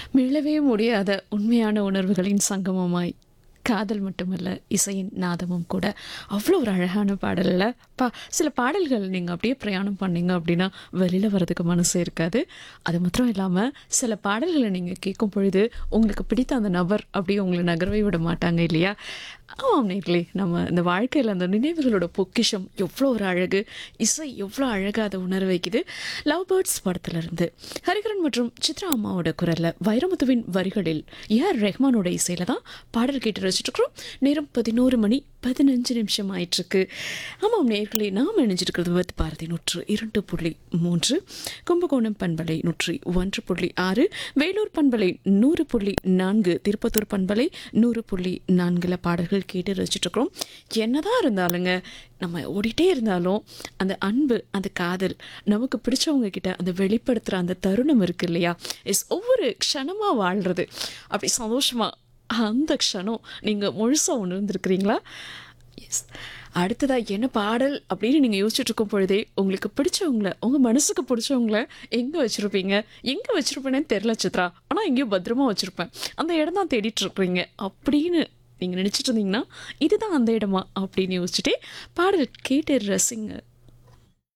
மீளவே முடியாத உண்மையான உணர்வுகளின் சங்கமமாய் காதல் மட்டுமல்ல இசையின் நாதமும் கூட அவ்வளோ ஒரு அழகான பாடலில் பா சில பாடல்கள் நீங்கள் அப்படியே பிரயாணம் பண்ணீங்க அப்படின்னா வெளியில் வர்றதுக்கு மனசு இருக்காது அது மாத்திரம் இல்லாமல் சில பாடல்களை நீங்கள் கேட்கும் பொழுது உங்களுக்கு பிடித்த அந்த நபர் அப்படியே உங்களை நகரவே விட மாட்டாங்க இல்லையா ஆமாம் நேர்களே நம்ம இந்த வாழ்க்கையில் அந்த நினைவுகளோட பொக்கிஷம் எவ்வளோ ஒரு அழகு இசை எவ்வளோ அழகாக அதை உணர வைக்குது லவ் பேர்ட்ஸ் படத்துலேருந்து ஹரிகரன் மற்றும் சித்ரா அம்மாவோட குரலில் வைரமுத்துவின் வரிகளில் ஏஆர் ரெஹ்மானோட இசையில் தான் பாடல் கேட்டு ரசிச்சுட்ருக்குறோம் நேரம் பதினோரு மணி பதினஞ்சு நிமிஷம் ஆயிட்டிருக்கு ஆமாம் நேர்களே நாம் இணைஞ்சிருக்கிறது வித் பாரதி நூற்று இரண்டு புள்ளி மூன்று கும்பகோணம் பண்பலை நூற்றி ஒன்று புள்ளி ஆறு வேலூர் பண்பலை நூறு புள்ளி நான்கு திருப்பத்தூர் பண்பலை நூறு புள்ளி நான்கில் பாடல்கள் கேட்டு ரசிச்சுட்ருக்குறோம் என்னதான் இருந்தாலுங்க நம்ம ஓடிட்டே இருந்தாலும் அந்த அன்பு அந்த காதல் நமக்கு பிடிச்சவங்க கிட்ட அந்த வெளிப்படுத்துகிற அந்த தருணம் இருக்கு இல்லையா இஸ் ஒவ்வொரு க்ஷணமாக வாழ்கிறது அப்படி சந்தோஷமாக அந்த க்ஷணம் நீங்கள் முழுசாக உணர்ந்துருக்கிறீங்களா எஸ் அடுத்ததாக என்ன பாடல் அப்படின்னு நீங்கள் யோசிச்சுட்டு இருக்கும் பொழுதே உங்களுக்கு பிடிச்சவங்கள உங்கள் மனசுக்கு பிடிச்சவங்கள எங்கே வச்சுருப்பீங்க எங்கே வச்சுருப்பேனே தெரில சித்ரா ஆனால் எங்கேயோ பத்திரமா வச்சுருப்பேன் அந்த இடம் தான் தேடிட்டு இருக்கிறீங்க அப்படின்னு நீங்கள் நினச்சிட்டு இருந்தீங்கன்னா இதுதான் அந்த இடமா அப்படின்னு யோசிச்சுட்டே பாடல் கேட்டு ரசிங்க